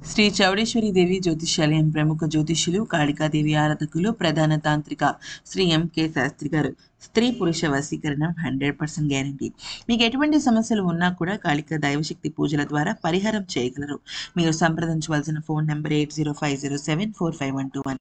శ్రీ చౌడేశ్వరి దేవి జ్యోతిష్యాలయం ప్రముఖ జ్యోతిష్యులు కాళికాదేవి ఆరాధకులు ప్రధాన తాంత్రిక శ్రీ ఎంకే శాస్త్రి గారు స్త్రీ పురుష వశీకరణం హండ్రెడ్ పర్సెంట్ గ్యారంటీ మీకు ఎటువంటి సమస్యలు ఉన్నా కూడా కాళిక దైవశక్తి పూజల ద్వారా పరిహారం చేయగలరు మీరు సంప్రదించవలసిన phone number eight zero five zero seven four five one two one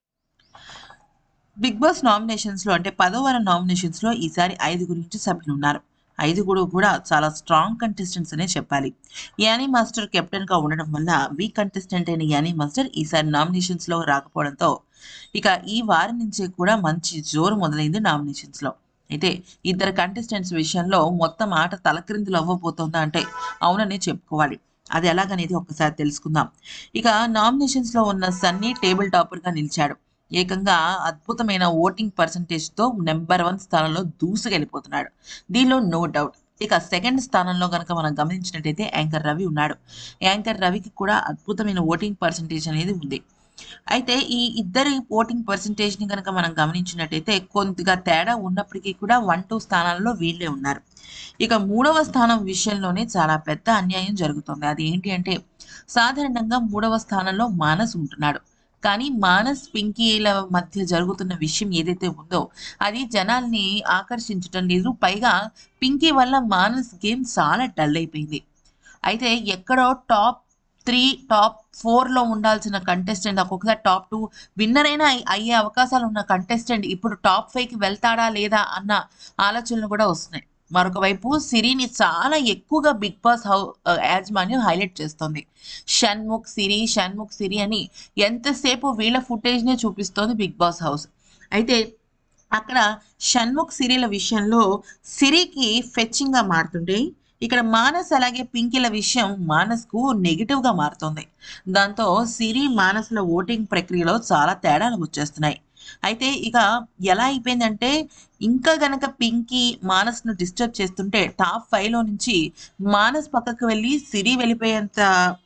Bigg Boss నామినేషన్స్లో అంటే పదో వారం నామినేషన్స్లో ఈసారి ఐదుగురు నుంచి సభ్యులు ఉన్నారు ఐదుగురు కూడా చాలా స్ట్రాంగ్ కంటెస్టెంట్స్ అనే చెప్పాలి యానీ మాస్టర్ కెప్టెన్గా ఉండడం వల్ల వీక్ కంటెస్టెంట్ అయిన యానీ మాస్టర్ ఈసారి నామినేషన్స్లో రాకపోవడంతో ఇక ఈ వారం నుంచే కూడా మంచి జోరు మొదలైంది నామినేషన్స్లో అయితే ఇద్దరు కంటెస్టెంట్స్ విషయంలో మొత్తం ఆట తలక్రిందులు అవ్వబోతోందా అంటే అవుననే చెప్పుకోవాలి అది ఎలాగనేది ఒక్కసారి తెలుసుకుందాం ఇక నామినేషన్స్లో ఉన్న సన్నీ టేబుల్ టాపర్గా నిలిచాడు ఏకంగా అద్భుతమైన ఓటింగ్ పర్సంటేజ్తో నెంబర్ వన్ స్థానంలో దూసుకెళ్ళిపోతున్నాడు దీనిలో నో డౌట్ ఇక సెకండ్ స్థానంలో కనుక మనం గమనించినట్టయితే యాంకర్ రవి ఉన్నాడు యాంకర్ రవికి కూడా అద్భుతమైన ఓటింగ్ పర్సంటేజ్ అనేది ఉంది అయితే ఈ ఇద్దరి ఓటింగ్ పర్సంటేజ్ని కనుక మనం గమనించినట్టయితే కొద్దిగా తేడా ఉన్నప్పటికీ కూడా వన్ టూ స్థానాల్లో వీళ్ళే ఉన్నారు ఇక మూడవ స్థానం విషయంలోనే చాలా పెద్ద అన్యాయం జరుగుతుంది అది ఏంటి అంటే సాధారణంగా మూడవ స్థానంలో మానస్ ఉంటున్నాడు కానీ మానస్ పింకీల మధ్య జరుగుతున్న విషయం ఏదైతే ఉందో అది జనాల్ని ఆకర్షించటం లేదు పైగా పింకీ వల్ల మానస్ గేమ్ చాలా డల్ అయిపోయింది అయితే ఎక్కడో టాప్ త్రీ టాప్ ఫోర్లో ఉండాల్సిన కంటెస్టెంట్ ఒక్కొక్కసారి టాప్ టూ విన్నర్ అయినా అయ్యే అవకాశాలు ఉన్న కంటెస్టెంట్ ఇప్పుడు టాప్ ఫైవ్కి వెళ్తాడా లేదా అన్న ఆలోచనలు కూడా వస్తున్నాయి మరొక వైపు సిరిని చాలా ఎక్కువగా బిగ్ బాస్ హౌ యాజమాన్యం హైలైట్ చేస్తుంది షణ్ముఖ్ సిరి షణ్ముఖ్ సిరి అని ఎంతసేపు వీళ్ళ ఫుటేజ్నే చూపిస్తోంది బిగ్ బాస్ హౌస్ అయితే అక్కడ షణ్ముఖ్ సిరిల విషయంలో సిరికి ఫెచ్చింగ్గా మారుతుంటే ఇక్కడ మానస్ అలాగే పింకిల విషయం మానస్కు నెగిటివ్గా మారుతుంది దాంతో సిరి మానసుల ఓటింగ్ ప్రక్రియలో చాలా తేడాలు వచ్చేస్తున్నాయి అయితే ఇక ఎలా అయిపోయిందంటే ఇంకా గనక పింకీ మానస్ను డిస్టర్బ్ చేస్తుంటే టాప్ ఫైవ్లో నుంచి మానస్ పక్కకు వెళ్ళి సిరి వెళ్ళిపోయేంత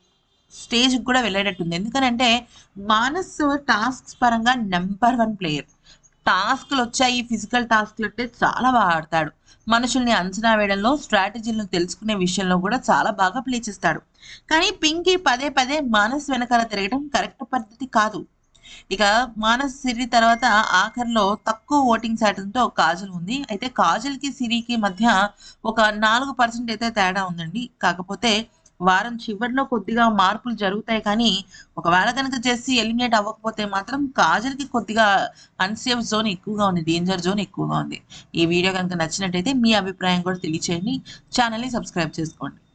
స్టేజ్కి కూడా వెళ్ళేటట్టుంది ఎందుకనంటే మానస్ టాస్క్స్ పరంగా నెంబర్ వన్ ప్లేయర్ టాస్క్లు వచ్చాయి ఫిజికల్ టాస్క్లు అంటే చాలా బాగా ఆడతాడు మనుషుల్ని అంచనా వేయడంలో స్ట్రాటజీలను తెలుసుకునే విషయంలో కూడా చాలా బాగా ప్లే చేస్తాడు కానీ పింకీ పదే పదే మానస్ వెనకాల తిరగడం కరెక్ట్ పద్ధతి కాదు ఇక మానస్ సిరి తర్వాత ఆఖరిలో తక్కువ ఓటింగ్ శాతంతో కాజల్ ఉంది అయితే కాజల్కి సిరికి మధ్య ఒక నాలుగు పర్సెంట్ అయితే తేడా ఉందండి కాకపోతే వారం చివరిలో కొద్దిగా మార్పులు జరుగుతాయి కానీ ఒకవేళ కనుక చేసి ఎలిమినేట్ అవ్వకపోతే మాత్రం కాజల్కి కొద్దిగా అన్సేఫ్ జోన్ ఎక్కువగా ఉంది డేంజర్ జోన్ ఎక్కువగా ఉంది ఈ వీడియో కనుక నచ్చినట్టయితే మీ అభిప్రాయం కూడా తెలియచేయండి ఛానల్ని సబ్స్క్రైబ్ చేసుకోండి